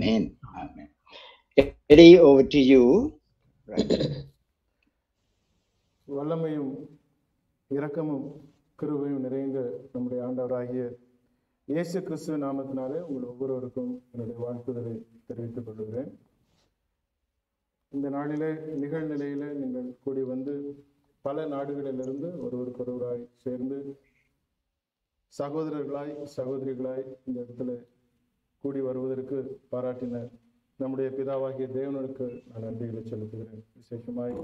Amen. Amen. Eddie, over to you. Right. வல்லமையும் இரக்கமும் கிருபையும் நிறைந்த நம்முடைய ஆண்டவராகிய இயேசு கிறிஸ்துவ நாமத்தினாலே உங்கள் ஒவ்வொருவருக்கும் என்னுடைய வாழ்த்துதலை தெரிவித்துக் கொள்கிறேன் இந்த நாளிலே நிகழ்நிலையில நீங்கள் கூடி வந்து பல நாடுகளிலிருந்து ஒருவருக்கொருவராய் சேர்ந்து சகோதரர்களாய் சகோதரிகளாய் இந்த இடத்துல கூடி வருவதற்கு பாராட்டின நம்முடைய பிதாவாகிய தேவனுக்கு நான் நன்றிகளை செலுத்துகிறேன் விசேஷமாய்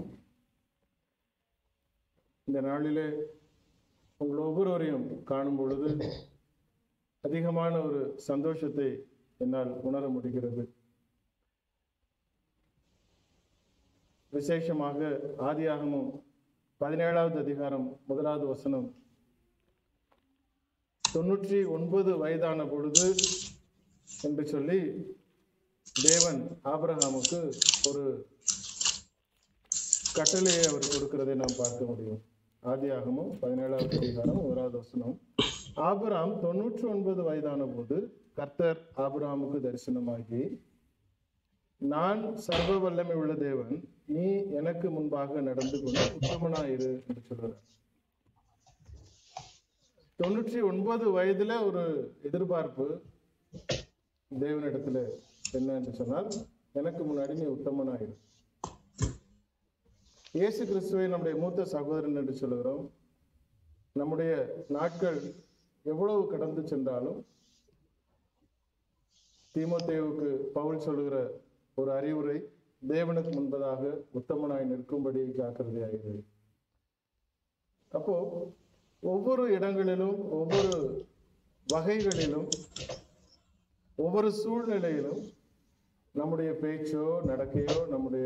இந்த நாளிலே உங்கள் ஒவ்வொருவரையும் காணும் பொழுது அதிகமான ஒரு சந்தோஷத்தை என்னால் உணர முடிகிறது விசேஷமாக ஆதியாகமும் பதினேழாவது அதிகாரம் முதலாவது வசனம் தொண்ணூற்றி ஒன்பது வயதான பொழுது என்று சொல்லி தேவன் ஆபிரகாமுக்கு ஒரு கட்டளையை அவர் கொடுக்கிறதை நாம் பார்க்க முடியும் ஆதியாகமும் பதினேழாவது அதிகாரம் முதலாவது வசனம் ஆபிராம் தொண்ணூற்றி ஒன்பது வயதான போது கர்த்தர் ஆபிராமுக்கு தரிசனமாகி நான் சர்வ வல்லமை உள்ள தேவன் நீ எனக்கு முன்பாக நடந்து கொண்டு உத்தமனாயிரு என்று சொல்கிறார் தொண்ணூற்றி ஒன்பது வயதுல ஒரு எதிர்பார்ப்பு தேவனிடத்துல என்ன என்று சொன்னால் எனக்கு முன்னாடி நீ உத்தமனாயிரு இயேசு கிறிஸ்துவை நம்முடைய மூத்த சகோதரன் என்று சொல்லுகிறோம் நம்முடைய நாட்கள் எவ்வளவு கடந்து சென்றாலும் தீமோத்தேவுக்கு பவுல் சொல்லுகிற ஒரு அறிவுரை தேவனுக்கு முன்பதாக உத்தமனாய் நிற்கும்படி ஜாக்கிரதையாகிறது அப்போ ஒவ்வொரு இடங்களிலும் ஒவ்வொரு வகைகளிலும் ஒவ்வொரு சூழ்நிலையிலும் நம்முடைய பேச்சோ நடக்கையோ நம்முடைய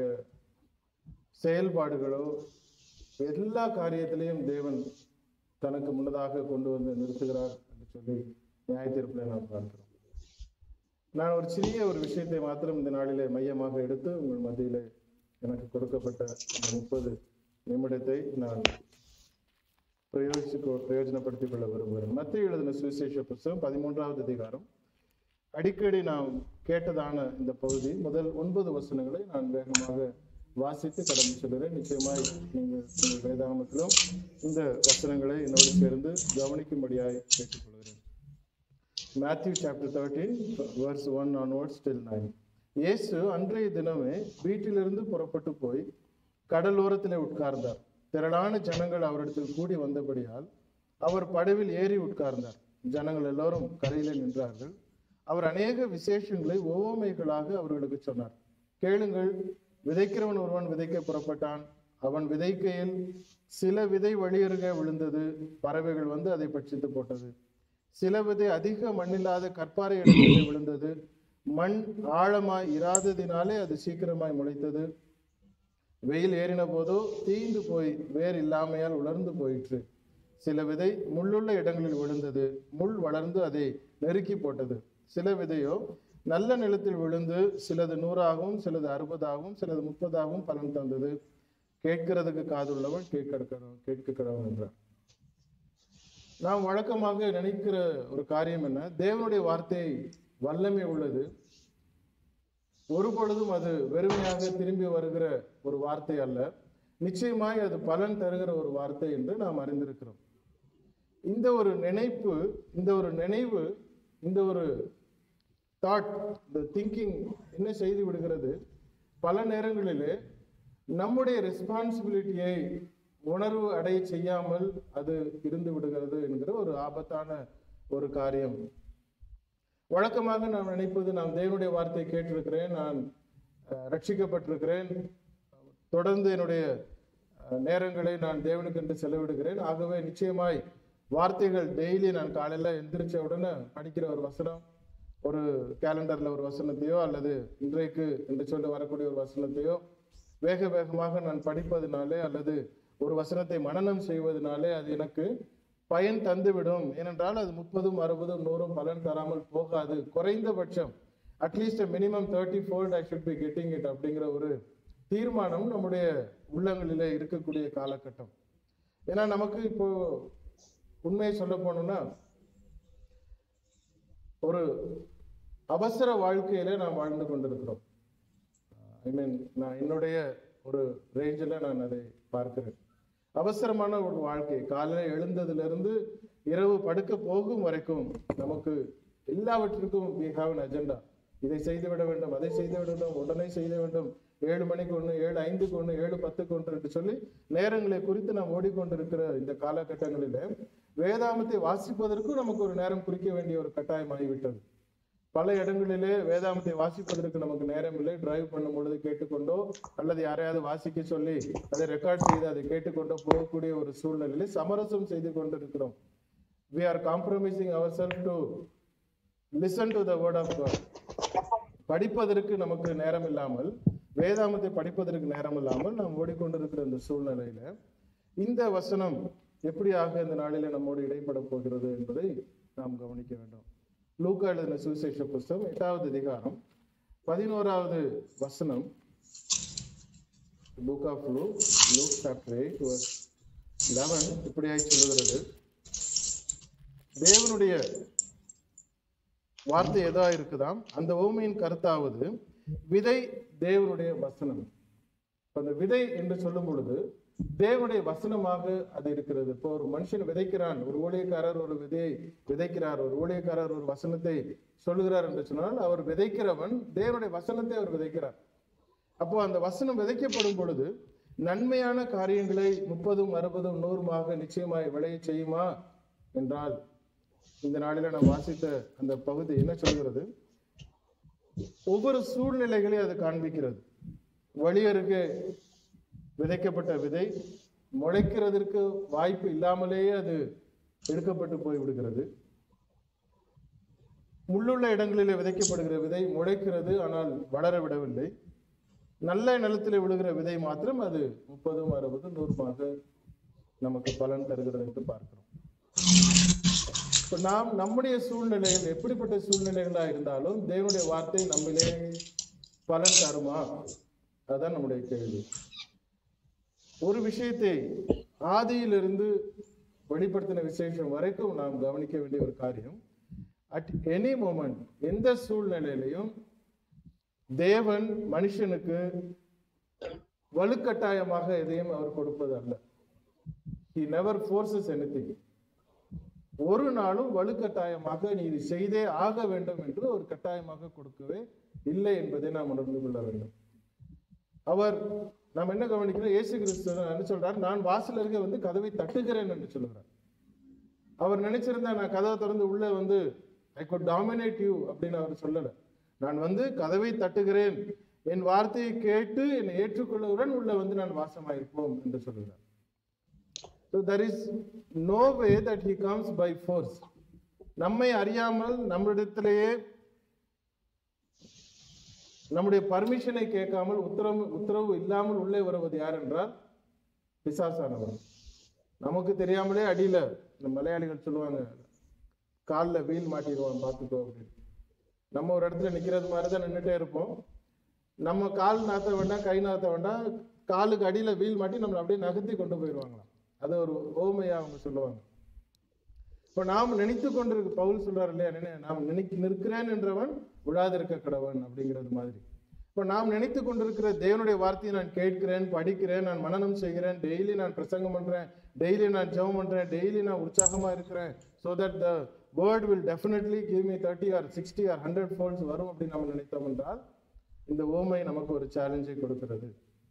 செயல்பாடுகளோ எல்லா காரியத்திலையும் தேவன் தனக்கு முன்னதாக கொண்டு வந்து நிறுத்துகிறார் என்று சொல்லி நியாய தீர்ப்பில் நாம் பார்க்கிறோம் நான் ஒரு சிறிய ஒரு விஷயத்தை மாத்திரம் இந்த நாளிலே மையமாக எடுத்து உங்கள் மத்தியிலே எனக்கு கொடுக்கப்பட்ட இந்த முப்பது நிமிடத்தை நான் பிரயோஜிச்சு பிரயோஜனப்படுத்திக் கொள்ள விரும்புகிறேன் மத்திய எழுதின சுவிசேஷ புஸ்தகம் பதிமூன்றாவது அதிகாரம் அடிக்கடி நாம் கேட்டதான இந்த பகுதி முதல் ஒன்பது வசனங்களை நான் வேகமாக வாசித்து கடந்து செல்கிறேன் நிச்சயமாய் நீங்கள் உங்கள் வேதாகமத்திலும் இந்த வசனங்களை என்னோடு சேர்ந்து கவனிக்கும்படியாய் கேட்டுக்கொள்கிறேன் Matthew chapter thirteen verse one onwards till nine இயேசு அன்றைய தினமே வீட்டிலிருந்து புறப்பட்டு போய் கடலோரத்திலே உட்கார்ந்தார் திரளான ஜனங்கள் அவரிடத்தில் கூடி வந்தபடியால் அவர் படவில் ஏறி உட்கார்ந்தார் ஜனங்கள் எல்லோரும் கரையிலே நின்றார்கள் அவர் அநேக விசேஷங்களை ஓமைகளாக அவர்களுக்கு சொன்னார் கேளுங்கள் விதைக்கிறவன் ஒருவன் விதைக்க புறப்பட்டான் அவன் விதைக்கையில் சில விதை வழியருக விழுந்தது பறவைகள் வந்து அதை பட்சித்து போட்டது சில விதை அதிக மண்ணில்லாத கற்பாறை இடத்திலே விழுந்தது மண் ஆழமாய் இராததினாலே அது சீக்கிரமாய் முளைத்தது வெயில் ஏறின போதோ தீந்து போய் வேர் இல்லாமையால் உலர்ந்து போயிற்று சில விதை முள்ளுள்ள இடங்களில் விழுந்தது முள் வளர்ந்து அதை நெருக்கி போட்டது சில விதையோ நல்ல நிலத்தில் விழுந்து சிலது நூறாகவும் சிலது அறுபதாகவும் சிலது முப்பதாகவும் பலன் தந்தது கேட்கிறதுக்கு காதுள்ளவன் கேட்க கேட்க கடவுள் என்றார் நாம் வழக்கமாக நினைக்கிற ஒரு காரியம் என்ன தேவனுடைய வார்த்தை வல்லமை உள்ளது ஒரு பொழுதும் அது வெறுமையாக திரும்பி வருகிற ஒரு வார்த்தை அல்ல நிச்சயமாய் அது பலன் தருகிற ஒரு வார்த்தை என்று நாம் அறிந்திருக்கிறோம் இந்த ஒரு நினைப்பு இந்த ஒரு நினைவு இந்த ஒரு தாட் இந்த திங்கிங் என்ன செய்து விடுகிறது பல நேரங்களிலே நம்முடைய ரெஸ்பான்சிபிலிட்டியை உணர்வு அடைய செய்யாமல் அது இருந்து விடுகிறது என்கிற ஒரு ஆபத்தான ஒரு காரியம் வழக்கமாக நாம் நினைப்பது நான் தேவனுடைய வார்த்தையை கேட்டிருக்கிறேன் நான் அஹ், ரட்சிக்கப்பட்டிருக்கிறேன் தொடர்ந்து என்னுடைய அஹ், நேரங்களை நான் தேவனுக்கு என்று செலவிடுகிறேன் ஆகவே நிச்சயமாய் வார்த்தைகள் டெய்லி நான் காலையில எந்திரிச்ச உடனே படிக்கிற ஒரு வசனம் ஒரு கேலண்டர்ல ஒரு வசனத்தையோ அல்லது இன்றைக்கு என்று சொல்லி வரக்கூடிய ஒரு வசனத்தையோ வேக வேகமாக நான் படிப்பதினாலே அல்லது ஒரு வசனத்தை மனனம் செய்வதனாலே அது எனக்கு பயன் தந்துவிடும் ஏனென்றால் அது முப்பதும் அறுபதும் நூறும் பலன் தராமல் போகாது குறைந்தபட்சம் at least minimum thirty fold I should be getting it அப்படிங்கிற ஒரு தீர்மானம் நம்முடைய உள்ளங்களிலே இருக்கக்கூடிய காலகட்டம் ஏன்னா நமக்கு இப்போ உண்மையை சொல்ல போனோம்னா ஒரு அவசர வாழ்க்கையில நாம் வாழ்ந்து கொண்டிருக்கிறோம் ஐ மீன் நான் என்னுடைய ஒரு ரேஞ்சில் நான் அதை பார்க்கிறேன் அவசரமான ஒரு வாழ்க்கை காலையில் எழுந்ததிலிருந்து இரவு படுக்க போகும் வரைக்கும் நமக்கு எல்லாவற்றிற்கும் we have an அஜெண்டா இதை செய்து விட வேண்டும் அதை செய்து விட வேண்டும் உடனே செய்ய வேண்டும் ஏழு மணிக்கு ஒன்று ஏழு ஐந்துக்கு ஒன்று ஏழு பத்துக்கு ஒன்று என்று சொல்லி நேரங்களை குறித்து நாம் ஓடிக்கொண்டிருக்கிற இந்த காலகட்டங்களில வேதாமத்தை வாசிப்பதற்கும் நமக்கு ஒரு நேரம் குறிக்க வேண்டிய ஒரு கட்டாயமாகிவிட்டது பல இடங்களிலே வேதாமத்தை வாசிப்பதற்கு நமக்கு நேரம் இல்லை டிரைவ் பண்ணும் பொழுது கேட்டுக்கொண்டோ அல்லது யாரையாவது வாசிக்க சொல்லி அதை ரெக்கார்ட் செய்து அதை கேட்டுக்கொண்டோ போகக்கூடிய ஒரு சூழ்நிலையில சமரசம் செய்து கொண்டிருக்கிறோம் we are compromising ourselves to listen to the word of God படிப்பதற்கு நமக்கு நேரம் இல்லாமல் வேதாமத்தை படிப்பதற்கு நேரம் இல்லாமல் நாம் ஓடிக்கொண்டிருக்கிற இந்த சூழ்நிலையில இந்த வசனம் எப்படியாக இந்த நாளிலே நம்மோடு இடைப்பட போகிறது என்பதை நாம் கவனிக்க வேண்டும் லூக்கா எழுதின சுவிசேஷ புஸ்தகம் எட்டாவது அதிகாரம் பதினோராவது வசனம் book of Luke Luke chapter eight eleven இப்படியாய் சொல்லுகிறது தேவனுடைய வார்த்தை எதா இருக்குதாம் அந்த ஓமையின் கருத்தாவது விதை தேவனுடைய வசனம் இப்ப அந்த விதை என்று சொல்லும் பொழுது தேவனுடைய வசனமாக அது இருக்கிறது இப்போ ஒரு மனுஷன் விதைக்கிறான் ஒரு ஊழியக்காரர் ஒரு விதையை விதைக்கிறார் ஒரு ஊழியக்காரர் ஒரு வசனத்தை சொல்லுகிறார் என்று சொன்னால் அவர் விதைக்கிறவன் தேவனுடைய வசனத்தை அவர் விதைக்கிறார் அப்போ அந்த வசனம் விதைக்கப்படும் பொழுது நன்மையான காரியங்களை முப்பதும் அறுபதும் நூறுமாக நிச்சயமாய் விளைய செய்யுமா என்றால் இந்த நாளில நான் வாசித்த அந்த பகுதி என்ன சொல்கிறது ஒவ்வொரு சூழ்நிலைகளையும் அது காண்பிக்கிறது வழியருக்கு விதைக்கப்பட்ட விதை முளைக்கிறதற்கு வாய்ப்பு இல்லாமலேயே அது எடுக்கப்பட்டு போய் விடுகிறது முள்ளுள்ள இடங்களிலே விதைக்கப்படுகிற விதை முளைக்கிறது ஆனால் வளர விடவில்லை நல்ல நிலத்திலே விழுகிற விதை மாத்திரம் அது முப்பதும் அறுபதும் நூறுமாக நமக்கு பலன் தருகிறது என்று பார்க்கிறோம் இப்ப நாம் நம்முடைய சூழ்நிலைகள் எப்படிப்பட்ட சூழ்நிலைகளா இருந்தாலும் தேவனுடைய வார்த்தை நம்மிலே பலன் தருமா அதுதான் நம்முடைய கேள்வி ஒரு விஷயத்தை ஆதியிலிருந்து வெளிப்படுத்தின விசேஷம் வரைக்கும் நாம் கவனிக்க வேண்டிய ஒரு காரியம் அட் எனி மோமெண்ட் எந்த சூழ்நிலையிலையும் தேவன் மனுஷனுக்கு வலுக்கட்டாயமாக எதையும் அவர் கொடுப்பது அல்ல he never forces anything ஒரு நாளும் வலுக்கட்டாயமாக நீ இது செய்தே ஆக வேண்டும் என்று ஒரு கட்டாயமாக கொடுக்கவே இல்லை என்பதை நாம் உணர்ந்து கொள்ள வேண்டும் அவர் நாம் என்ன கவனிக்கிறோம் இயேசு கிறிஸ்து என்ன சொல்றார் நான் வாசல் இருக்க வந்து கதவை தட்டுகிறேன் என்று சொல்கிறார் அவர் நினைச்சிருந்தா நான் கதவை திறந்து உள்ள வந்து ஐ could டாமினேட் யூ அப்படின்னு அவர் சொல்லல நான் வந்து கதவை தட்டுகிறேன் என் வார்த்தையை கேட்டு என்னை ஏற்றுக்கொள்ளவுடன் உள்ள வந்து நான் வாசமாயிருப்போம் என்று சொல்கிறார் So there is no way that he comes by force. நம்மை அறியாமல் நம்மிடத்திலேயே நம்முடைய பர்மிஷனை கேட்காமல் உத்தரவு உத்தரவு இல்லாமல் உள்ளே வருவது யார் என்றால் பிசாசானவர் நமக்கு தெரியாமலே அடியில இந்த மலையாளிகள் சொல்லுவாங்க காலில் வீல் மாட்டிடுவான் பார்த்துக்கோ அப்படின்னு நம்ம ஒரு இடத்துல நிக்கிறது மாதிரி தான் நின்றுட்டே இருப்போம் நம்ம கால் நாத்த வேண்டாம் கை நாத்த வேண்டாம் காலுக்கு அடியில வீல் மாட்டி நம்மளை அப்படியே நகர்த்தி கொண்டு போயிடுவாங்களாம் அது ஒரு ஓமையா அவங்க சொல்லுவாங்க இப்ப நாம் நினைத்து கொண்டிருக்க பவுல் சொல்றாரு இல்லையா நினை- நாம் நினைக்க நிற்கிறேன் என்றவன் விழாதிருக்க கடவன் அப்படிங்கிறது மாதிரி இப்ப நாம் நினைத்து கொண்டிருக்கிற தேவனுடைய வார்த்தையை நான் கேட்கிறேன் படிக்கிறேன் நான் மனனம் செய்கிறேன் டெய்லி நான் பிரசங்கம் பண்றேன் டெய்லி நான் ஜெபம் பண்றேன் டெய்லி நான் உற்சாகமா இருக்கிறேன் so that the word will definitely give me thirty or sixty or hundred folds வரும் அப்படின்னு நம்ம நினைத்தோம் என்றால் இந்த ஓமை நமக்கு ஒரு சேலஞ்சை கொடுக்கிறது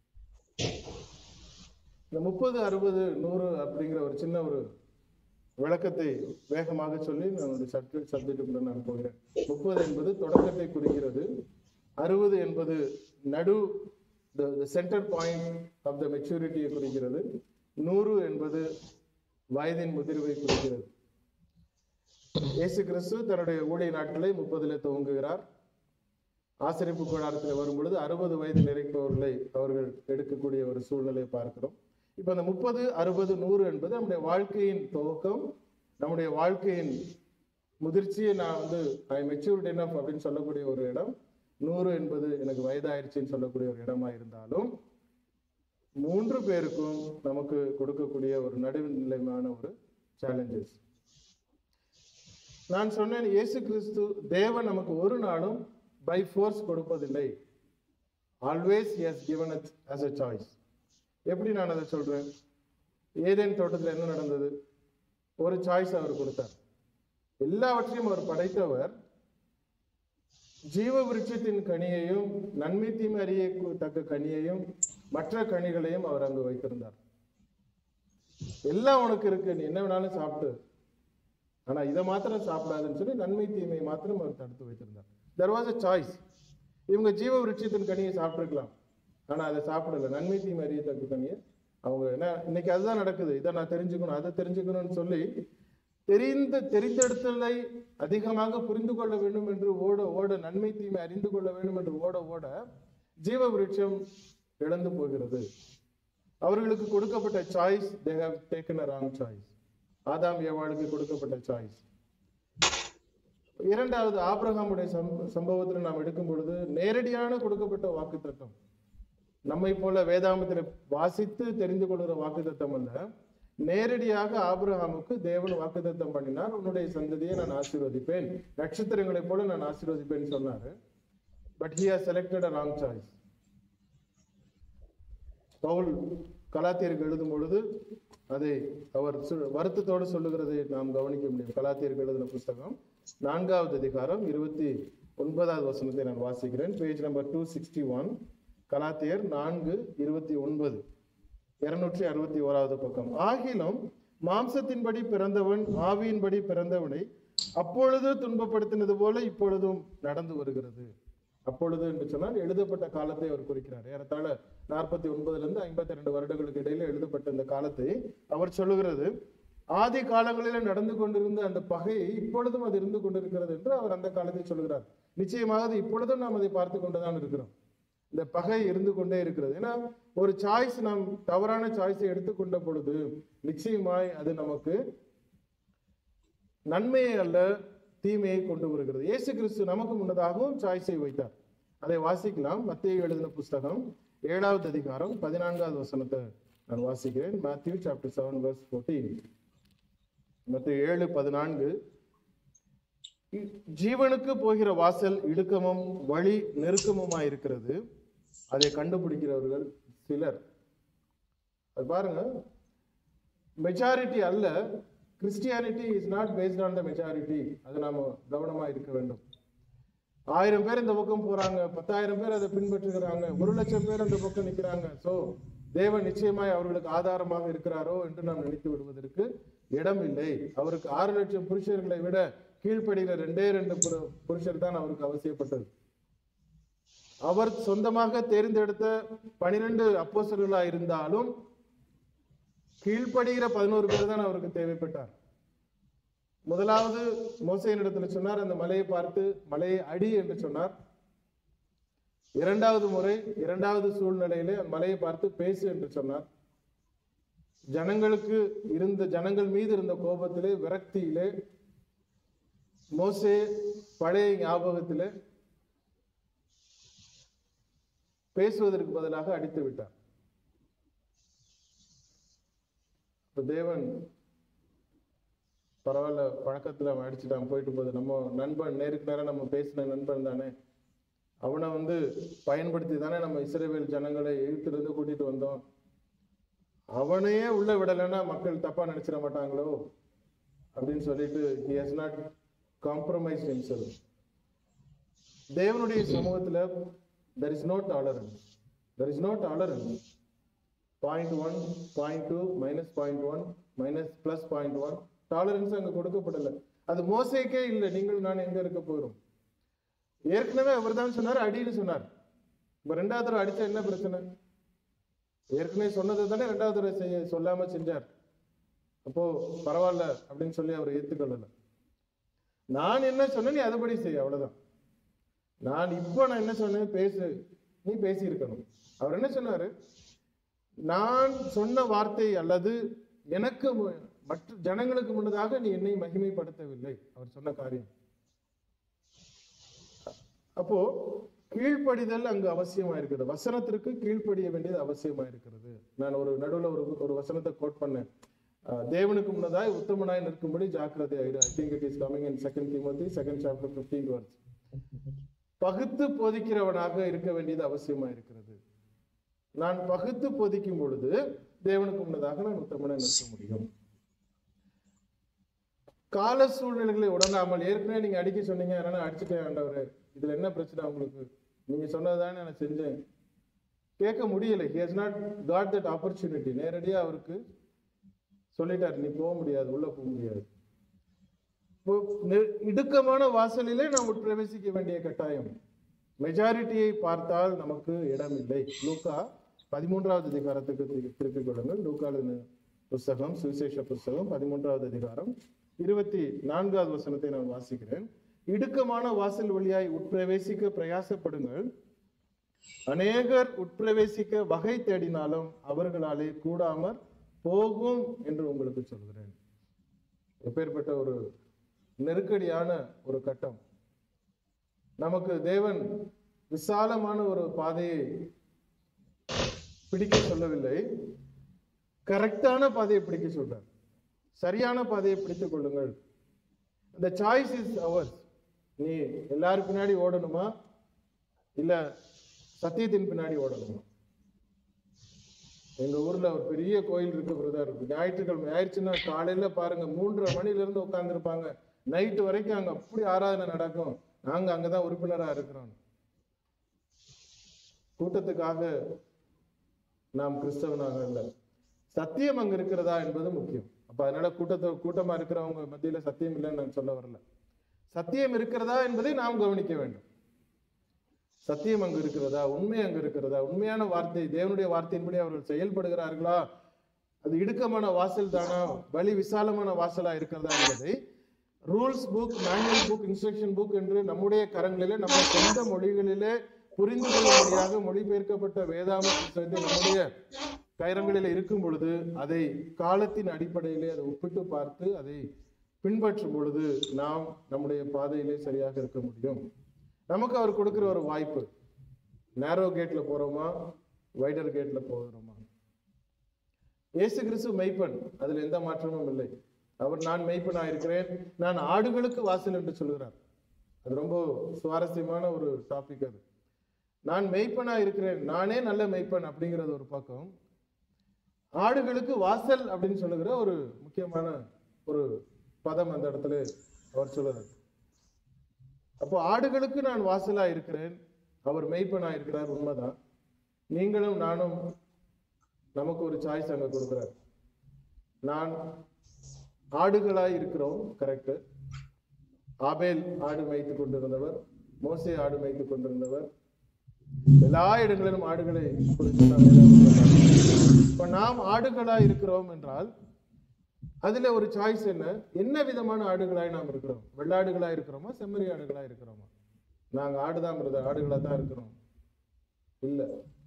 இந்த முப்பது அறுபது நூறு அப்படிங்கிற ஒரு சின்ன ஒரு விளக்கத்தை வேகமாக சொல்லி நான் சப்ஜெக்ட் சப்ஜெக்டுக்குள்ள நான் போகிறேன் முப்பது என்பது தொடக்கத்தை குறிக்கிறது அறுபது என்பது நடு the centre point of the மெச்சூரிட்டியை குறிக்கிறது நூறு என்பது வயதின் முதிர்வை குறிக்கிறது இயேசு கிறிஸ்து தன்னுடைய ஊழிய நாட்களை முப்பதிலே துவங்குகிறார் ஆசிரியப்பு கூடாரத்தில் வரும் பொழுது அறுபது வயது நிறைப்பவர்களை அவர்கள் எடுக்கக்கூடிய ஒரு சூழ்நிலையை பார்க்கிறோம் இப்ப அந்த முப்பது அறுபது நூறு என்பது நம்முடைய வாழ்க்கையின் துவக்கம் நம்முடைய வாழ்க்கையின் முதிர்ச்சியை நான் வந்து ஐ மெச்சூர்ட் enough அப்படின்னு சொல்லக்கூடிய ஒரு இடம் நூறு என்பது எனக்கு வயதாயிருச்சுன்னு சொல்லக்கூடிய ஒரு இடமா இருந்தாலும் மூன்று பேருக்கும் நமக்கு கொடுக்கக்கூடிய ஒரு நடுநிலைமையான ஒரு சேலஞ்சஸ் நான் சொன்னேன் இயேசு கிறிஸ்து தேவன் நமக்கு ஒரு நாளும் பை ஃபோர்ஸ் கொடுப்பதில்லை always has given it as a choice எப்படி நான் அதை சொல்றேன் ஏதேன் தோட்டத்தில் என்ன நடந்தது ஒரு சாய்ஸ் அவர் கொடுத்தார் எல்லாவற்றையும் அவர் படைத்தவர் ஜீவ விருட்சத்தின் கனியையும் நன்மை தீமை அறிய தக்க கனியையும் மற்ற கனிகளையும் அவர் அங்கு வைத்திருந்தார் எல்லாம் உனக்கு இருக்கு நீ என்ன வேணாலும் சாப்பிட்டு ஆனா இதை மாத்திரம் சாப்பிடாதுன்னு சொல்லி நன்மை தீமை மாத்திரம் அவர் தடுத்து வைத்திருந்தார் தெர் வாஸ் அ சாய்ஸ் இவங்க ஜீவ விருட்சத்தின் கனியை சாப்பிட்டுருக்கலாம் ஆனா அதை சாப்பிடல நன்மை தீமை அறியத்தக்க கனியை அவங்க என்ன இன்னைக்கு அதுதான் நடக்குது இதை நான் தெரிஞ்சுக்கணும் அதை தெரிஞ்சுக்கணும்னு சொல்லி தெரிந்த தெரிந்தெடுத்தலை அதிகமாக புரிந்து கொள்ள வேண்டும் என்று ஓட ஓட நன்மை தீமை அறிந்து கொள்ள வேண்டும் என்று ஓட ஓட ஜீவ விருட்சம் இழந்து போகிறது அவர்களுக்கு கொடுக்கப்பட்ட choice they have taken a wrong choice ஆதாம் ஏவாளுக்கு கொடுக்கப்பட்ட சாய்ஸ் இரண்டாவது ஆபிரகாமுடைய சம்ப- சம்பவத்தில் நாம் எடுக்கும் பொழுது நேரடியான கொடுக்கப்பட்ட வாக்குத்தத்தம் நம்மை போல வேதாமத்தில் வாசித்து தெரிந்து கொள்கிற வாக்குத்தத்தம் அல்ல நேரடியாக ஆபிரகாமுக்கு தேவன் வாக்குத்தத்தம் பண்ணினார் உன்னுடைய சந்ததியை நான் ஆசீர்வதிப்பேன் நட்சத்திரங்களைப் போல நான் ஆசீர்வதிப்பேன் சொன்னாரு but he has selected a wrong choice பவுல் கலாத்தியருக்கு எழுதும் பொழுது அதை அவர் சு- வருத்தத்தோடு சொல்லுகிறதை நாம் கவனிக்க முடியும் கலாத்தியருக்கு எழுதின புஸ்தகம் நான்காவது அதிகாரம் இருபத்தி ஒன்பதாவது வசனத்தை நான் வாசிக்கிறேன் page number two sixty one கலாத்தியர் நான்கு இருபத்தி ஒன்பது இருநூற்றி அறுபத்தி ஓராவது பக்கம் ஆகிலும் மாம்சத்தின்படி பிறந்தவன் ஆவியின்படி பிறந்தவனை அப்பொழுது துன்பப்படுத்தினது போல இப்பொழுதும் நடந்து வருகிறது அப்பொழுது என்று சொன்னால் எழுதப்பட்ட காலத்தை அவர் குறிக்கிறார் ஏறத்தாழ நாற்பத்தி ஒன்பதுல இருந்து ஐம்பத்தி ரெண்டு வருடங்களுக்கு இடையில எழுதப்பட்ட இந்த காலத்தை அவர் சொல்லுகிறது ஆதி காலங்களில் நடந்து கொண்டிருந்த அந்த பகை இப்பொழுதும் அது இருந்து கொண்டிருக்கிறது என்று அவர் அந்த காலத்தை சொல்லுகிறார் நிச்சயமாக அது இப்பொழுதும் நாம் அதை பார்த்து கொண்டுதான் இருக்கிறோம் இந்த பகை இருந்து கொண்டே இருக்கிறது ஏன்னா ஒரு சாய்ஸ் நாம் தவறான சாய்ஸை எடுத்துக்கொண்ட பொழுது நிச்சயமாய் அது நமக்கு நன்மையை அல்ல தீமையை கொண்டு வருகிறது இயேசு கிறிஸ்து நமக்கு முன்னதாகவும் சாய்ஸை வைத்தார் அதை வாசிக்கலாம் மத்திய எழுதின புஸ்தகம் ஏழாவது அதிகாரம் பதினான்காவது வசனத்தை நான் வாசிக்கிறேன் Matthew chapter seven verse fourteen மத்திய ஏழு பதினான்கு ஜீவனுக்கு போகிற வாசல் இடுக்கமும் வழி நெருக்கமுமாய் இருக்கிறது அதை கண்டுபிடிக்கிறவர்கள் சிலர் அது பாருங்க மெஜாரிட்டி அல்ல Christianity is not based on the majority அது நாம கவனமா இருக்க வேண்டும் ஆயிரம் பேர் இந்த பக்கம் போறாங்க பத்தாயிரம் பேர் அதை பின்பற்றுகிறாங்க ஒரு லட்சம் பேர் அந்த பக்கம் நிக்கிறாங்க சோ தேவன் நிச்சயமாய் அவர்களுக்கு ஆதாரமாக இருக்கிறாரோ என்று நாம் நினைத்து விடுவதற்கு இடம் இல்லை அவருக்கு ஆறு லட்சம் புருஷர்களை விட கீழ்ப்படுகிற ரெண்டே ரெண்டு புரு- புருஷர் தான் அவருக்கு அவசியப்பட்டது அவர் சொந்தமாக தேர்ந்தெடுத்த பனிரெண்டு அப்போஸ்தலர்களா இருந்தாலும் கீழ்ப்படுகிற பதினோரு பேர் தான் அவருக்கு தேவைப்பட்டார் முதலாவது மோசையின் இடத்துல சொன்னார் அந்த மலையை பார்த்து மலையை அடி என்று சொன்னார் இரண்டாவது முறை இரண்டாவது சூழ்நிலையிலே அந்த மலையை பார்த்து பேசு என்று சொன்னார் ஜனங்களுக்கு இருந்த ஜனங்கள் மீது இருந்த கோபத்திலே விரக்தியிலே மோசே பழைய ஞாபகத்திலே பேசுவதற்கு பதிலாக அடித்து விட்டார் இப்ப தேவன் பரவாயில்ல பழக்கத்துல அவன் அடிச்சுட்டான் போயிட்டு போகுது நம்ம நண்பன் நேருக்கு நேரம் நம்ம பேசின நண்பன் தானே அவனை வந்து பயன்படுத்தி தானே நம்ம இஸ்ரேவேல் ஜனங்களை எழுத்திலிருந்து கூட்டிட்டு வந்தோம் அவனையே உள்ள விடலைன்னா மக்கள் தப்பா நினைச்சிட மாட்டாங்களோ அப்படின்னு சொல்லிட்டு he has not compromised himself தேவனுடைய சமூகத்துல there is no tolerance there is no tolerance point one point two minus point one minus plus point one tolerance அங்க கொடுக்கப்படல அது மோசைக்கே இல்லை நீங்கள் நான் எங்க இருக்க போறோம் ஏற்கனவே அவர் தான் சொன்னார் அடின்னு சொன்னார் இப்ப ரெண்டாவது தடவை அடிச்சா என்ன பிரச்சனை ஏற்கனவே சொன்னதை தானே ரெண்டாவது தடவை செய்ய சொல்லாம செஞ்சார் அப்போ பரவாயில்ல அப்படின்னு சொல்லி அவர் ஏத்துக்கொள்ளல நான் என்ன சொன்னேன் நீ அதுபடி செய் அவ்வளவுதான் நான் இப்போ நான் என்ன சொன்னேன் பேசு நீ பேசி இருக்கணும் அவர் என்ன சொன்னாரு நான் சொன்ன வார்த்தை அல்லது எனக்கு மு- மற்ற ஜனங்களுக்கு முன்னதாக நீ என்னை மகிமைப்படுத்தவில்லை அவர் சொன்ன காரியம் அப்போ கீழ்ப்படிதல் அங்கு அவசியமா இருக்கிறது வசனத்திற்கு கீழ்ப்படிய வேண்டியது அவசியமா இருக்கிறது நான் ஒரு நடுவுல ஒரு ஒரு வசனத்தை கோட் பண்ணேன் அஹ், தேவனுக்கு முன்னதாய் உத்தமனாய் நிற்கும்படி ஜாக்கிரதையாயிரு I think it is coming in second Timothy second chapter fifteen verse பகுத்து போதிக்கிறவனாக இருக்க வேண்டியது அவசியமா இருக்கிறது நான் பகுத்து போதிக்கும் பொழுது தேவனுக்கு முன்னதாக நான் உத்தமனாய் நிற்க முடியும் கால சூழ்நிலைகளை உடனாமல் ஏற்கனவே நீங்க அடிக்க சொன்னீங்க அதனால அடிச்சுட்டேன் ஆண்டவரே இதுல என்ன பிரச்சனை உங்களுக்கு நீங்க சொன்னதுதானே நான் செஞ்சேன் கேட்க முடியல he has not got that opportunity நேரடியா அவருக்கு சொல்லிட்டார் நீ போக முடியாது உள்ள போக முடியாது இப்போ நெ- இடுக்கமான வாசலிலே நாம் உட்பிரவேசிக்க வேண்டிய கட்டாயம் மெஜாரிட்டியை பார்த்தால் நமக்கு இடம் இல்லை லூக்கா பதிமூன்றாவது அதிகாரத்துக்கு திரு- திருப்பிக் கொள்ளுங்கள் லூக்கா எழுதின புஸ்தகம் சுவிசேஷ புஸ்தகம் பதிமூன்றாவது அதிகாரம் இருபத்தி நான்காவது வசனத்தை நான் வாசிக்கிறேன் இடுக்கமான வாசல் வழியாய் உட்பிரவேசிக்க பிரயாசப்படுங்கள் அநேகர் உட்பிரவேசிக்க வகை தேடினாலும் அவர்களாலே கூடாமற் போகும் என்று உங்களுக்கு சொல்கிறேன் எப்பேற்பட்ட ஒரு நெருக்கடியான ஒரு கட்டம் நமக்கு தேவன் விசாலமான ஒரு பாதையை பிடிக்க சொல்லவில்லை கரெக்டான பாதையை பிடிக்க சொல்றார் சரியான பாதையை பிடித்துக் கொள்ளுங்கள் இந்த சாய்ஸ் இஸ் அவர்ஸ் நீ எல்லாரும் பின்னாடி ஓடணுமா இல்ல சத்தியத்தின் பின்னாடி ஓடணுமா எங்க ஊர்ல ஒரு பெரிய கோயில் இருக்கு பிரதர் ஞாயிற்றுக்கிழமை ஆயிடுச்சுன்னா காலையில பாருங்க மூன்றரை மணில இருந்து உட்கார்ந்துருப்பாங்க நைட்டு வரைக்கும் அங்க அப்படி ஆராதனை நடக்கும் நாங்க அங்கதான் உறுப்பினரா இருக்கிறோம் கூட்டத்துக்காக நாம் கிறிஸ்தவனாக அல்ல சத்தியம் அங்க இருக்கிறதா என்பது முக்கியம் அப்ப அதனால கூட்டத்தை கூட்டமா இருக்கிறவங்க மத்தியில சத்தியம் இல்லைன்னு நான் சொல்ல வரல சத்தியம் இருக்கிறதா என்பதை நாம் கவனிக்க வேண்டும் சத்தியம் அங்கு இருக்கிறதா உண்மை அங்கு இருக்கிறதா உண்மையான வார்த்தை தேவனுடைய வார்த்தையின்படி அவர்கள் செயல்படுகிறார்களா அது இடுக்கமான வாசல் தானா வழி விசாலமான வாசலா இருக்கிறதா என்பதை rules book manual book instruction book என்று நம்முடைய கரங்களிலே நம்ம சொந்த மொழிகளிலே புரிந்து கொள்ளும்படியாக மொழிபெயர்க்கப்பட்ட வேதாம புத்தகத்தை நம்முடைய கரங்களிலே இருக்கும் பொழுது அதை காலத்தின் அடிப்படையிலே அதை ஒப்பிட்டு பார்த்து அதை பின்பற்றும் பொழுது நாம் நம்முடைய பாதையிலே சரியாக இருக்க முடியும் நமக்கு அவர் கொடுக்கிற ஒரு வாய்ப்பு நேரோ கேட்ல போறோமா வைடர் கேட்ல போகிறோமா இயேசு கிறிஸ்து மெய்ப்பன் அதுல எந்த மாற்றமும் இல்லை அவர் நான் மெய்ப்பனா இருக்கிறேன் நான் ஆடுகளுக்கு வாசல் என்று சொல்கிறார் அது ரொம்ப சுவாரஸ்யமான ஒரு டாபிக் அது நான் மெய்ப்பனா இருக்கிறேன் நானே நல்ல மெய்ப்பன் அப்படிங்கிறது ஒரு பக்கம் ஆடுகளுக்கு வாசல் அப்படின்னு சொல்லுகிற ஒரு முக்கியமான ஒரு பதம் அந்த இடத்துல அவர் சொல்லுறார் அப்போ ஆடுகளுக்கு நான் வாசலா இருக்கிறேன் அவர் மெய்ப்பனா இருக்கிறார் உண்மைதான் நீங்களும் நானும் நமக்கு ஒரு சாய்ஸ் அங்க கொடுக்கிறார் நான் ஆடுகளாய் இருக்கிறோம் கரெக்ட் ஆபேல் ஆடு மேய்த்து கொண்டிருந்தவர் மோசே ஆடு மேய்த்து கொண்டிருந்தவர் எல்லா இடங்களிலும் ஆடுகளை குறித்து நாம் வேதாகமத்தில் பார்க்கிறோம். இப்ப நாம் ஆடுகளாய் இருக்கிறோம் என்றால் அதுல ஒரு சாய்ஸ் என்ன என்ன விதமான ஆடுகளாய் நாம் இருக்கிறோம் வெள்ளாடுகளாய் இருக்கிறோமா செம்மறி ஆடுகளாய் இருக்கிறோமா நாங்க ஆடுதான் பிரதர் ஆடுகளா தான் இருக்கிறோம் இல்ல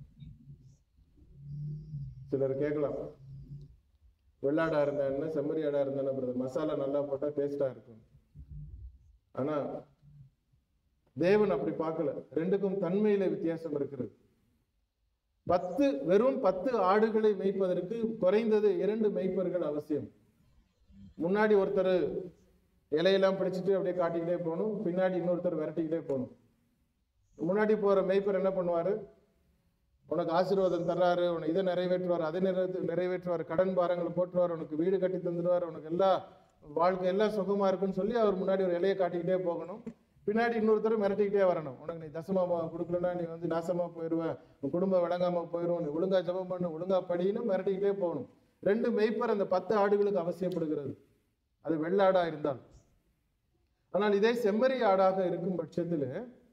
சிலர் கேட்கலாம் வெள்ளாடா இருந்தா என்ன செம்மறி ஆடா இருந்தா என்ன பிரதர் மசாலா நல்லா போட்டா டேஸ்டா இருக்கும் ஆனா தேவன் அப்படி பார்க்கல ரெண்டுக்கும் தன்மையில வித்தியாசம் இருக்கிறது பத்து வெறும் பத்து ஆடுகளை மேய்ப்பதற்கு குறைந்தது இரண்டு மேய்ப்பர்கள் அவசியம் முன்னாடி ஒருத்தர் இலையெல்லாம் பிடிச்சிட்டு அப்படியே காட்டிக்கிட்டே போகணும் பின்னாடி இன்னொருத்தர் விரட்டிக்கிட்டே போகணும் முன்னாடி போற மேய்ப்பர் என்ன பண்ணுவாரு உனக்கு ஆசீர்வாதம் தர்றாரு உனக்கு இதை நிறைவேற்றுவார் அதை நிறைவே நிறைவேற்றுவார் கடன் பாரங்களை போட்டுருவார் உனக்கு வீடு கட்டி தந்துடுவார் உனக்கு எல்லா வாழ்க்கை எல்லாம் சுகமா இருக்குன்னு சொல்லி அவர் முன்னாடி ஒரு இலையை காட்டிக்கிட்டே போகணும் பின்னாடி இன்னொருத்தர் மிரட்டிக்கிட்டே வரணும் உனக்கு நீ தசமாமா கொடுக்கலன்னா நீ வந்து நாசமா போயிடுவ உன் குடும்பம் விளங்காம போயிடும் நீ ஒழுங்கா ஜெபம் பண்ணு ஒழுங்கா படின்னு மிரட்டிக்கிட்டே போகணும் ரெண்டு மெய்ப்பர் அந்த பத்து ஆடுகளுக்கு அவசியப்படுகிறது அது வெள்ளாடா இருந்தால் ஆனால் இதே செம்மறி ஆடாக இருக்கும் பட்சத்தில்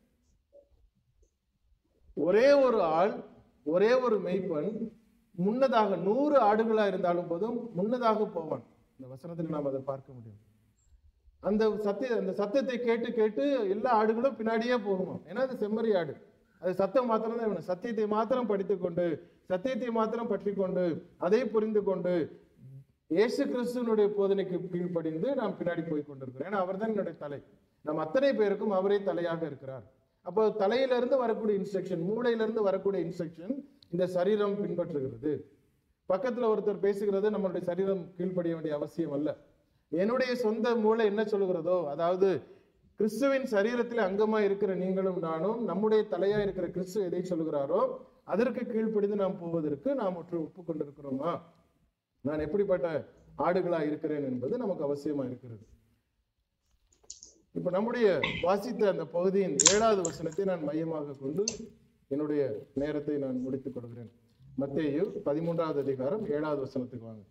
ஒரே ஒரு ஆள் ஒரே ஒரு மெய்ப்பன் முன்னதாக நூறு ஆடுகளா இருந்தாலும் போதும் முன்னதாக போவான் இந்த வசனத்தில் நாம் அதை பார்க்க முடியும் அந்த சத்திய அந்த சத்தத்தை கேட்டு கேட்டு எல்லா ஆடுகளும் பின்னாடியே போகுமா ஏன்னா அது செம்மறி ஆடு அது சத்தம் மாத்திரம் தான் வேணும் சத்தியத்தை மாத்திரம் படித்துக் கொண்டு சத்தியத்தை மாத்திரம் பற்றி கொண்டு அதை புரிந்து கொண்டு இயேசு கிறிஸ்துவனுடைய போதனைக்கு கீழ்ப்படிந்து நாம் பின்னாடி போய் கொண்டிருக்கிறோம் ஏன்னா அவர் தான் என்னுடைய தலை நம் அத்தனை பேருக்கும் அவரே தலையாக இருக்கிறார் அப்போ தலையிலிருந்து வரக்கூடிய இன்ஸ்ட்ரக்ஷன் மூளையிலிருந்து வரக்கூடிய இன்ஸ்ட்ரக்ஷன் இந்த சரீரம் பின்பற்றுகிறது பக்கத்துல ஒருத்தர் பேசுகிறது நம்மளுடைய சரீரம் கீழ்ப்படிய வேண்டிய அவசியம் அல்ல என்னுடைய சொந்த மூளை என்ன சொல்லுகிறதோ அதாவது கிறிஸ்துவின் சரீரத்தில் அங்கமா இருக்கிற நீங்களும் நானும் நம்முடைய தலையா இருக்கிற கிறிஸ்து எதை சொல்லுகிறாரோ அதற்கு கீழ்ப்படிந்து நாம் போவதற்கு நாம் ஒற்று ஒப்புக்கொண்டிருக்கிறோமா நான் எப்படிப்பட்ட ஆடுகளா இருக்கிறேன் என்பது நமக்கு அவசியமா இருக்கிறது இப்ப நம்முடைய வாசித்த அந்த பகுதியின் ஏழாவது வசனத்தை நான் மையமாக கொண்டு என்னுடைய நேரத்தை நான் முடித்துக் கொள்கிறேன் மத்தேயு பதிமூன்றாவது அதிகாரம் ஏழாவது வசனத்துக்கு வாங்க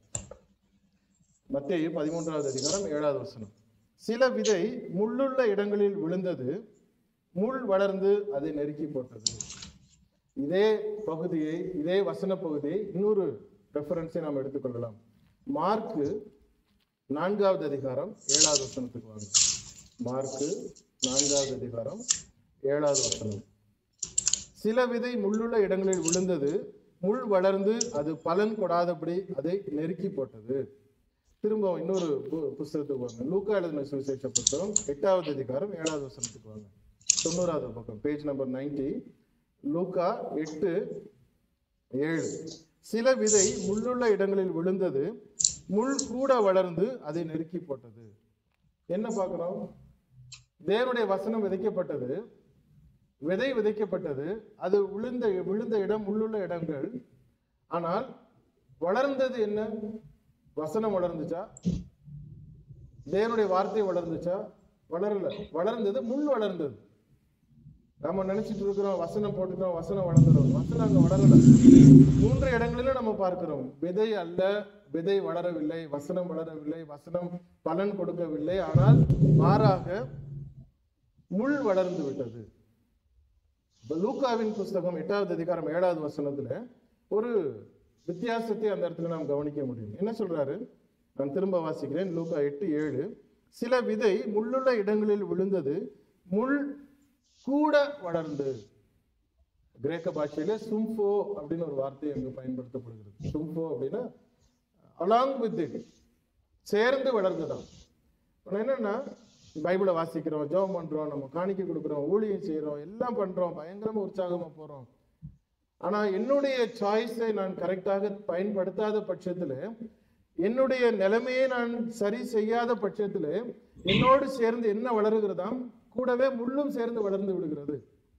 மத்தேயு பதிமூன்றாவது அதிகாரம் ஏழாவது வசனம் சில விதை முள்ளுள்ள இடங்களில் விழுந்தது முள் வளர்ந்து அதை நெருக்கி போட்டது இதே பகுதியை இதே வசன பகுதியை இன்னொரு ரெஃபரன்ஸை நாம் எடுத்துக்கொள்ளலாம் மார்க்கு நான்காவது அதிகாரம் ஏழாவது வசனத்துக்கு வாங்க மார்க்கு நான்காவது அதிகாரம் ஏழாவது வசனம் சில விதை முள்ளுள்ள இடங்களில் விழுந்தது முள் வளர்ந்து அது பலன் கொடாதபடி அதை நெருக்கி போட்டது திரும்ப இன்னொரு பு- புஸ்தகத்துக்கு வாங்க லூக்கா எழுதின சுவிசேஷ புத்தகம் எட்டாவது அதிகாரம் ஏழாவது வசனத்துக்கு வாங்க தொண்ணூறாவது பக்கம் பேஜ் நம்பர் 90 லூக்கா எட்டு ஏழு சில விதை முள்ளுள்ள இடங்களில் விழுந்தது முள் கூட வளர்ந்து அதை நெருக்கி போட்டது என்ன பார்க்கிறோம் தேவனுடைய வசனம் விதைக்கப்பட்டது விதை விதைக்கப்பட்டது அது விழுந்த விழுந்த இடம் முள்ளுள்ள இடங்கள் ஆனால் வளர்ந்தது என்ன வசனம் வளர்ந்துச்சா தேவனுடைய வார்த்தை வளர்ந்துச்சா வளரல வளர்ந்தது முள் வளர்ந்தது நம்ம நினைச்சிட்டு இருக்கிறோம் வசனம் போட்டுக்கிறோம் வசனம் வளர்ந்துடும் வசனம் அங்க வளரல மூன்று இடங்களிலும் நம்ம பார்க்கிறோம் விதை அல்ல விதை வளரவில்லை வசனம் வளரவில்லை வசனம் பலன் கொடுக்கவில்லை ஆனால் மாறாக முள் வளர்ந்து விட்டது இப்ப லூக்காவின் புஸ்தகம் எட்டாவது அதிகாரம் ஏழாவது வசனத்துல ஒரு வித்தியாசத்தை அந்த இடத்துல நாம் கவனிக்க முடியும் என்ன சொல்றாரு நான் திரும்ப வாசிக்கிறேன் லூக்கா எட்டு ஏழு சில விதை முள்ளுள்ள இடங்களில் விழுந்தது முள் கூட வளர்ந்து கிரேக்க பாஷையில சும்ஃபோ அப்படின்னு ஒரு வார்த்தை அங்கு பயன்படுத்தப்படுகிறது சும்ஃபோ அப்படின்னா அலாங் வித் இட் சேர்ந்து வளர்ந்துதான் ஆனா என்னன்னா பைபிளை வாசிக்கிறோம் ஜெபம் பண்றோம் நம்ம காணிக்கை கொடுக்குறோம் ஊழியம் செய்றோம் எல்லாம் பண்றோம் பயங்கரமா உற்சாகமா போறோம் ஆனா என்னுடைய சாய்ஸை நான் கரெக்டாக பயன்படுத்தாத பட்சத்துல என்னுடைய நிலைமையை நான் சரி செய்யாத பட்சத்துல என்னோடு சேர்ந்து என்ன வளருகிறதாம் கூடவே முள்ளும் சேர்ந்து வளர்ந்து விடுகிறது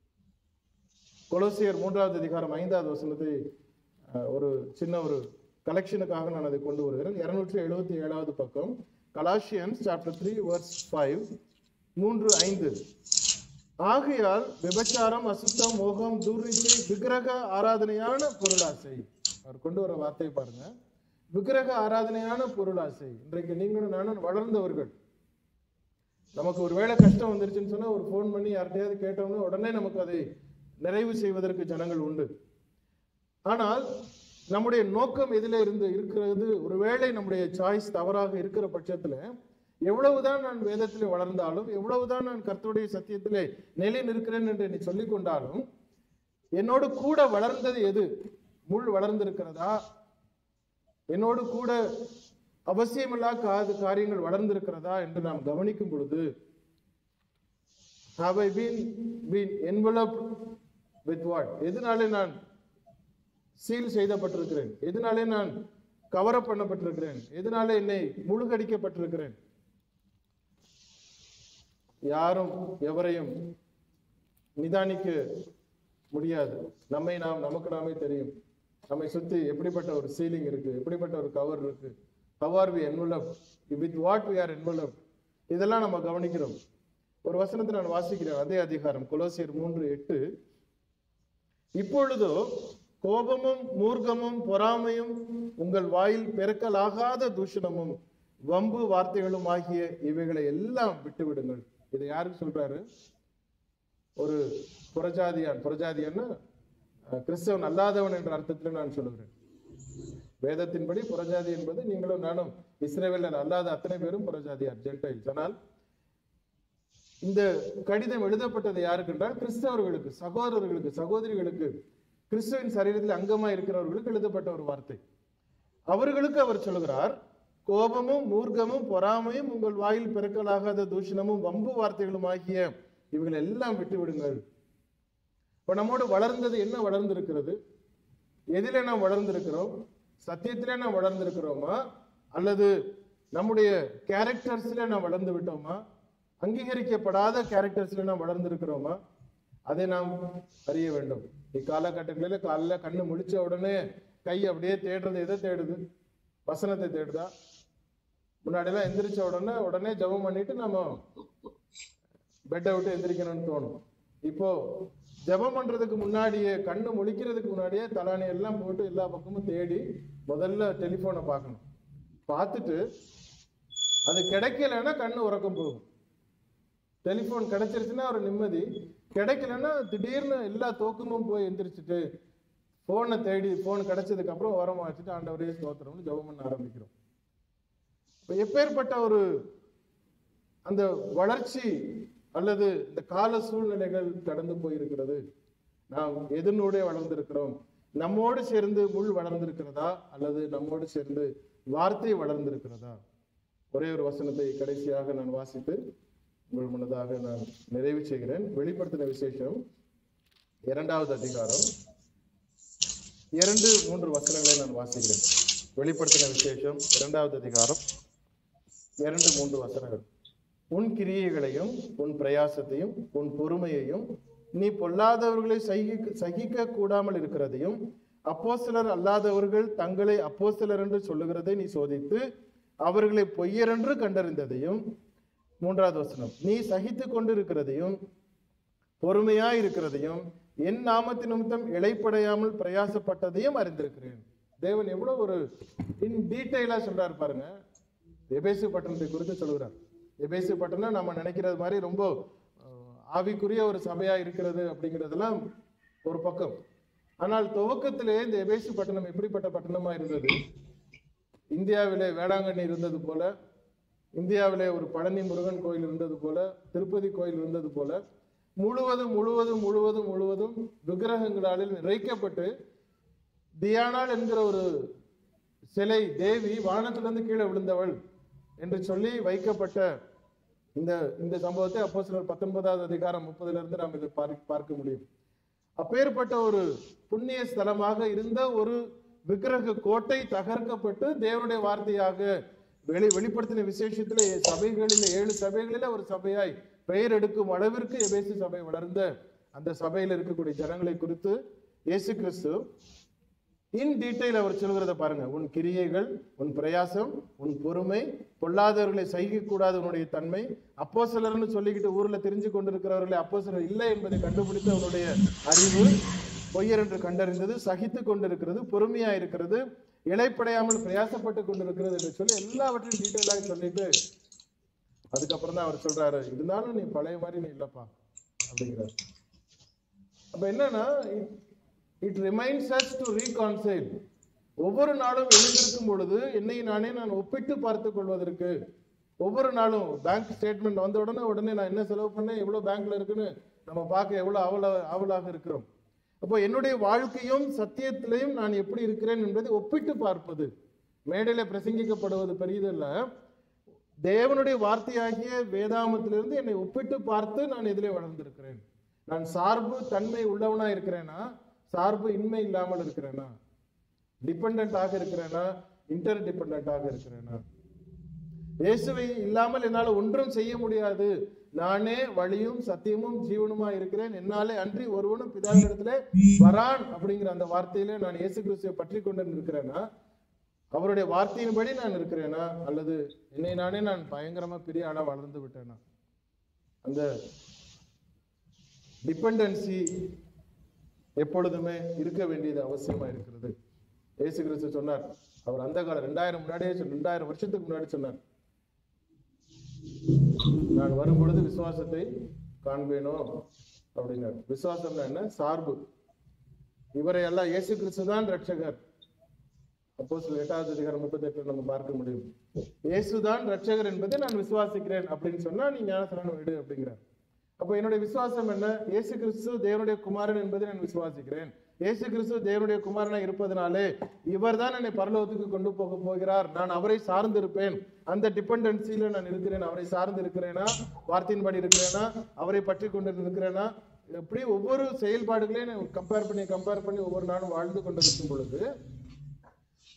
கொலோசியர் மூன்றாவது அதிகாரம் ஐந்தாவது வசனத்தை அஹ், ஒரு சின்ன ஒரு கலெக்ஷனுக்காக நான் அதை கொண்டு வருகிறேன் இருநூற்றி எழுபத்தி ஏழாவது பக்கம் Colossians chapter three verse five மூன்று ஐந்து ஆகையால் விபச்சாரம் அசுத்தம் மோகம் தூர்ரிச்சை விக்கிரக ஆராதனையான பொருளாசை அவர் கொண்டு வர வார்த்தை பாருங்க விக்கிரக ஆராதனையான பொருளாசை இன்றைக்கு நீங்களும் நானும் வளர்ந்தவர்கள் நமக்கு ஒரு வேளை கஷ்டம் வந்துருச்சுன்னு சொன்னா ஒரு ஃபோன் பண்ணி யார்கிட்டயாவது கேட்டோம்னா உடனே நமக்கு அதை நிறைவு செய்வதற்கு ஜனங்கள் உண்டு ஆனால் நம்முடைய நோக்கம் எதில இருந்து இருக்கிறது ஒருவேளை நம்முடைய சாய்ஸ் தவறாக இருக்கிற பட்சத்துல எவ்வளவுதான் நான் வேதத்திலே வளர்ந்தாலும் எவ்வளவுதான் நான் கர்த்தருடைய சத்தியத்திலே நிலை நிற்கிறேன் என்று நீ சொல்லிக் கொண்டாலும் என்னோடு கூட வளர்ந்தது எது முள் வளர்ந்திருக்கிறதா என்னோடு கூட அவசியமில்லா காது காரியங்கள் வளர்ந்திருக்கிறதா என்று நாம் கவனிக்கும் பொழுது have I been been enveloped with what எதனாலே நான் சீல் செய்தப்பட்டிருக்கிறேன் எதனாலே நான் கவரப் பண்ணப்பட்டிருக்கிறேன் எதனாலே என்னை முழுகடிக்கப்பட்டிருக்கிறேன் யாரும் எவரையும் நிதானிக்க முடியாது நம்மை நாம் நமக்கு நாமே தெரியும் நம்மை சுத்தி எப்படிப்பட்ட ஒரு சீலிங் இருக்கு எப்படிப்பட்ட ஒரு கவர் இருக்கு how are we enveloped with what we are enveloped இதெல்லாம் நம்ம கவனிக்கிறோம் ஒரு வசனத்தை நான் வாசிக்கிறேன் அதே அதிகாரம் கொலோசியர் மூன்று எட்டு இப்பொழுதோ கோபமும் மூர்க்கமும் பொறாமையும் உங்கள் வாயில் பெருக்கலாகாத தூஷணமும் வம்பு வார்த்தைகளும் ஆகிய இவைகளை எல்லாம் விட்டு விடுங்கள் இதை யாருக்கு சொல்றாரு ஒரு புறஜாதியான் புறஜாதியான்னா அஹ், கிறிஸ்தவன் அல்லாதவன் என்ற அர்த்தத்தில் நான் சொல்லுகிறேன் வேதத்தின்படி புறஜாதி என்பது நீங்களும் நானும் இஸ்ரேவேலர் அல்லாத அத்தனை பேரும் புறஜாதியார் ஜென்டைல்ஸ் ஆனால் இந்த கடிதம் எழுதப்பட்டது யாருக்கு என்றால் கிறிஸ்தவர்களுக்கு சகோதரர்களுக்கு சகோதரிகளுக்கு கிறிஸ்துவின் சரீரத்தில் அங்கமா இருக்கிறவர்களுக்கு எழுதப்பட்ட ஒரு வார்த்தை அவர்களுக்கு அவர் சொல்கிறார் கோபமும் மூர்க்கமும் பொறாமையும் உங்கள் வாயில் பிறக்கலாகாத தூஷணமும் வம்பு வார்த்தைகளும் ஆகிய இவைகளை எல்லாம் விட்டு விடுங்கள் இப்ப நம்மோடு வளர்ந்தது என்ன வளர்ந்திருக்கிறது எதிலே நாம் வளர்ந்திருக்கிறோம் சத்தியத்திலே நாம் வளர்ந்திருக்கிறோமா அல்லது நம்முடைய கேரக்டர்ஸ்ல நாம் வளர்ந்து விட்டோமா அங்கீகரிக்கப்படாத கேரக்டர்ஸ்ல நாம் வளர்ந்திருக்கிறோமா அதை நாம் அறிய வேண்டும் இக்காலகட்டங்களில் காலைல கண்ணு முழிச்ச உடனே கை அப்படியே தேடுறது எதை தேடுது வசனத்தை தேடுதா முன்னாடிலாம் எந்திரிச்ச உடனே உடனே ஜெபம் பண்ணிட்டு நம்ம பெட்டை விட்டு எந்திரிக்கணும்னு தோணும் இப்போ ஜெபம் பண்றதுக்கு முன்னாடியே கண்ணு முழிக்கிறதுக்கு முன்னாடியே தலானி எல்லாம் போட்டு எல்லா பக்கமும் தேடி முதல்ல டெலிஃபோனை பார்க்கணும் பார்த்துட்டு அது கிடைக்கலன்னா கண்ணு உறக்கம் போகும் டெலிஃபோன் கிடைச்சிருச்சுன்னா ஒரு நிம்மதி கிடைக்கலன்னா திடீர்னு எல்லா தூக்கமும் போய் எந்திரிச்சிட்டு ஃபோனை தேடி ஃபோன் கிடைச்சதுக்கு அப்புறம் உரமா வச்சுட்டு ஆண்டவரே ஸ்தோத்திரம்னு ஜெபம் பண்ண ஆரம்பிக்கிறோம் இப்போ எப்பேற்பட்ட ஒரு அந்த வளர்ச்சி அல்லது இந்த கால சூழ்நிலைகள் கடந்து போயிருக்கிறது நாம் எதனோட வளர்ந்திருக்கிறோம் நம்மோடு சேர்ந்து முள் வளர்ந்திருக்கிறதா அல்லது நம்மோடு சேர்ந்து வார்த்தை வளர்ந்திருக்கிறதா ஒரே ஒரு வசனத்தை கடைசியாக நான் வாசித்து உங்கள் முன்னதாக நான் நிறைவு செய்கிறேன் வெளிப்படுத்தின விசேஷம் இரண்டாவது அதிகாரம் இரண்டு மூன்று வசனங்களை நான் வாசிக்கிறேன் வெளிப்படுத்தின விசேஷம் இரண்டாவது அதிகாரம் இரண்டு மூன்று வசனங்கள் உன் கிரியைகளையும் உன் பிரயாசத்தையும் உன் பொறுமையையும் நீ பொல்லாதவர்களை சகிக்க சகிக்க கூடாமல் இருக்கிறதையும் அப்போஸ்தலர் அல்லாதவர்கள் தங்களை அப்போஸ்தலர் என்று சொல்லுகிறதை நீ சோதித்து அவர்களை பொய்யரென்று கண்டறிந்ததையும் மூன்றாவது வசனம் நீ சகித்து கொண்டிருக்கிறதையும் பொறுமையாய் இருக்கிறதையும் என் நாமத்தின் நிமித்தம் இழைப்படையாமல் பிரயாசப்பட்டதையும் அறிந்திருக்கிறேன் தேவன் எவ்வளவு ஒரு இன் டீட்டெயிலா சொல்றாரு பாருங்க எபேசு பட்டணத்தை குறித்து சொல்கிறார் எபேசு பட்டணம் நம்ம நினைக்கிறது மாதிரி ரொம்ப அஹ், ஆவிக்குரிய ஒரு சபையா இருக்கிறது அப்படிங்கிறதெல்லாம் ஒரு பக்கம் ஆனால் துவக்கத்திலே இந்த எபேசு பட்டணம் எப்படிப்பட்ட பட்டணமா இருந்தது இந்தியாவிலே வேளாங்கண்ணி இருந்தது போல இந்தியாவிலே ஒரு பழனி முருகன் கோயில் இருந்தது போல திருப்பதி கோயில் இருந்தது போல முழுவதும் முழுவதும் முழுவதும் முழுவதும் விக்கிரகங்களால் நிறைக்கப்பட்டு தியானாள் என்கிற ஒரு சிலை தேவி வானத்திலிருந்து கீழே விழுந்தவள் என்று சொல்லி வைக்கப்பட்ட இந்த இந்த சம்பவத்தை அப்போ சிலர் பத்தொன்பதாவது அதிகாரம் முப்பதுல இருந்து நாம் இதை பார்க்க பார்க்க முடியும் அப்பேற்பட்ட ஒரு புண்ணிய ஸ்தலமாக இருந்த ஒரு விக்கிரக கோட்டை தகர்க்கப்பட்டு தேவனுடைய வார்த்தையாக வெளி வெளிப்படுத்தின விசேஷத்துல சபைகளில் ஏழு சபைகளில ஒரு சபையாய் பெயர் எடுக்கும் அளவிற்கு எபேசு சபை வளர்ந்த அந்த சபையில் இருக்கக்கூடிய ஜனங்களை குறித்து இயேசு கிறிஸ்து இன் டீட்டெயில் அவர் சொல்கிறத பாருங்க உன் கிரியைகள் உன் பிரயாசம் உன் பொறுமை பொல்லாதவர்களை சகிக்கக்கூடாத உன்னுடைய தன்மை அப்போ சிலர்னு சொல்லிக்கிட்டு ஊர்ல தெரிஞ்சு கொண்டிருக்கிறவர்களை அப்போ சிலர் இல்லை என்பதை கண்டுபிடித்து அவனுடைய அறிவு பொய்யர் என்று கண்டறிந்தது சகித்து கொண்டிருக்கிறது பொறுமையா இருக்கிறது இழைப்படையாமல் பிரயாசப்பட்டு கொண்டிருக்கிறது என்று சொல்லி எல்லாவற்றையும் டீட்டெயிலாக சொல்லிட்டு அதுக்கப்புறம் தான் அவர் சொல்றாரு இருந்தாலும் நீ பழைய மாதிரி நீ இல்லப்பா அப்படிங்கிறார் அப்ப என்னன்னா it reminds us to reconcile ஒவ்வொரு நாளும் எழுந்திருக்கும் பொழுது என்னை நானே நான் ஒப்பிட்டு பார்த்து கொள்வதற்கு ஒவ்வொரு நாளும் பேங்க் ஸ்டேட்மெண்ட் வந்த உடனே உடனே நான் என்ன செலவு பண்ணேன் எவ்வளவு பேங்க்ல இருக்குன்னு நம்ம பார்க்க எவ்வளவு ஆவல ஆவலாக இருக்கிறோம் அப்போ என்னுடைய வாழ்க்கையும் சத்தியத்திலையும் நான் எப்படி இருக்கிறேன் என்பதை ஒப்பிட்டு பார்ப்பது மேடையில பிரசங்கிக்கப்படுவது பெரியதல்ல தேவனுடைய வார்த்தையாகிய வேதாமத்திலிருந்து என்னை ஒப்பிட்டு பார்த்து நான் எதிலே வளர்ந்திருக்கிறேன் நான் சார்பு தன்மை உள்ளவனா இருக்கிறேனா சார்பு இன்மை இல்லாமல் இருக்கிறேனா டிபெண்டாக இருக்கிறேனா இன்டர் டிபெண்டாக இருக்கிறேனா இயேசுவை இல்லாமல் என்னால் ஒன்றும் செய்ய முடியாது நானே வழியும் சத்தியமும் ஜீவனுமா இருக்கிறேன் என்னாலே அன்றி ஒருவனும் பிதாவிடத்திலே வரான் அப்படிங்கிற அந்த வார்த்தையில நான் இயேசு கிறிஸ்துவை பற்றி கொண்டு இருக்கிறேனா அவருடைய வார்த்தையின்படி நான் இருக்கிறேனா அல்லது என்னை நானே நான் பயங்கரமா பெரிய ஆளா வளர்ந்து விட்டேனா அந்த டிபெண்டன்சி எப்பொழுதுமே இருக்க வேண்டியது அவசியமா இருக்கிறது இயேசு கிறிஸ்து சொன்னார் அவர் அந்த காலம் ரெண்டாயிரம் முன்னாடியே சொன்ன- ரெண்டாயிரம் வருஷத்துக்கு முன்னாடி சொன்னார் நான் வரும் பொழுது விசுவாசத்தை காண்பேனோ அப்படின்னார் விசுவாசம்னா என்ன சார்பு இவரை எல்லாம் இயேசு கிறிஸ்து தான் ரட்சகர் அப்போ சில எட்டாவது அதிகாரம் முப்பத்தி எட்டுல நம்ம பார்க்க முடியும் இயேசுதான் ரட்சகர் என்பதை நான் விசுவாசிக்கிறேன் அப்படின்னு சொன்னா நீ ஞானஸ்நானம் விடு அப்படிங்கிறார் அப்ப என்னுடைய விசுவாசம் என்ன இயேசு கிறிஸ்து தேவனுடைய குமாரன் என்பதை நான் விசுவாசிக்கிறேன் இயேசு கிறிஸ்து தேவனுடைய குமாரனா இருப்பதனாலே இவர்தான் என்னை பரலோகத்துக்கு கொண்டு போக போகிறார் நான் அவரை சார்ந்து இருப்பேன் அந்த டிபெண்டன்சில நான் இருக்கிறேன் அவரை சார்ந்து இருக்கிறேனா வார்த்தையின்படி இருக்கிறேனா அவரை பற்றி கொண்டு இருக்கிறேனா எப்படி ஒவ்வொரு செயல்பாடுகளையும் கம்பேர் பண்ணி கம்பேர் பண்ணி ஒவ்வொரு நாளும் வாழ்ந்து கொண்டிருக்கும் பொழுது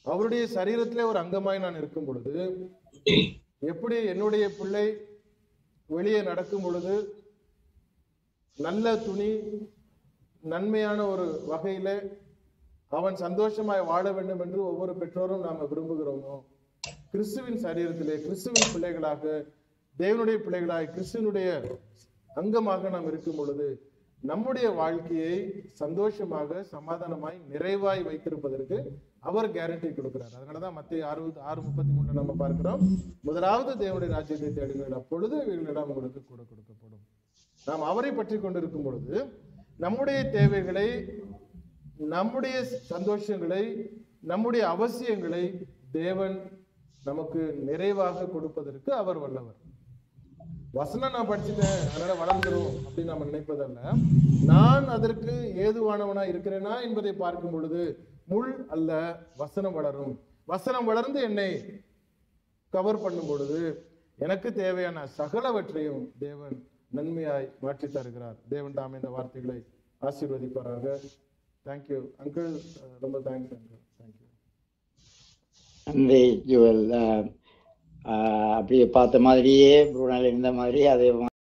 அவருடைய சரீரத்திலே ஒரு அங்கமாய் நான் இருக்கும் பொழுது எப்படி என்னுடைய பிள்ளை வெளியே நடக்கும் பொழுது நல்ல துணி நன்மையான ஒரு வகையில அவன் சந்தோஷமாய் வாழ வேண்டும் என்று ஒவ்வொரு பெற்றோரும் நாம விரும்புகிறோமோ கிறிஸ்துவின் சரீரத்திலே கிறிஸ்துவின் பிள்ளைகளாக தேவனுடைய பிள்ளைகளாய் கிறிஸ்துவனுடைய அங்கமாக நாம் இருக்கும் பொழுது நம்முடைய வாழ்க்கையை சந்தோஷமாக சமாதானமாய் நிறைவாய் வைத்திருப்பதற்கு அவர் கேரண்டி கொடுக்கிறார் அதனாலதான் மத்திய அறுபது ஆறு முப்பத்தி மூணுல நம்ம பார்க்கிறோம் முதலாவது தேவனுடைய ராஜ்யத்தை தேடுங்கள் அப்பொழுது இவைகளிடம் உங்களுக்கு கூட கொடுக்கப்படும் நாம் அவரை பற்றி கொண்டிருக்கும் பொழுது நம்முடைய தேவைகளை நம்முடைய சந்தோஷங்களை நம்முடைய அவசியங்களை தேவன் நமக்கு நிறைவாக கொடுப்பதற்கு அவர் வல்லவர் வசனம் நான் படிச்சுட்டேன் அதனால வளர்ந்துரும் அப்படின்னு நம்ம நினைப்பதல்ல நான் அதற்கு ஏதுவானவனா இருக்கிறேனா என்பதை பார்க்கும் பொழுது முள் அல்ல வசனம் வளரும் வசனம் வளர்ந்து என்னை கவர் பண்ணும் பொழுது எனக்கு தேவையான சகலவற்றையும் தேவன் நன்மையாய் மாற்றி தருகிறார் தேவன் தாம் இந்த வார்த்தைகளை ஆசீர்வதிப்பாராக தேங்க்யூ அங்கிள் ரொம்ப தேங்க்ஸ் அங்கிள் தேங்க்யூ நன்றி ஜுவல் அஹ், அஹ், அப்படியே பார்த்த மாதிரியே ப்ரூனல் இருந்த மாதிரி அதே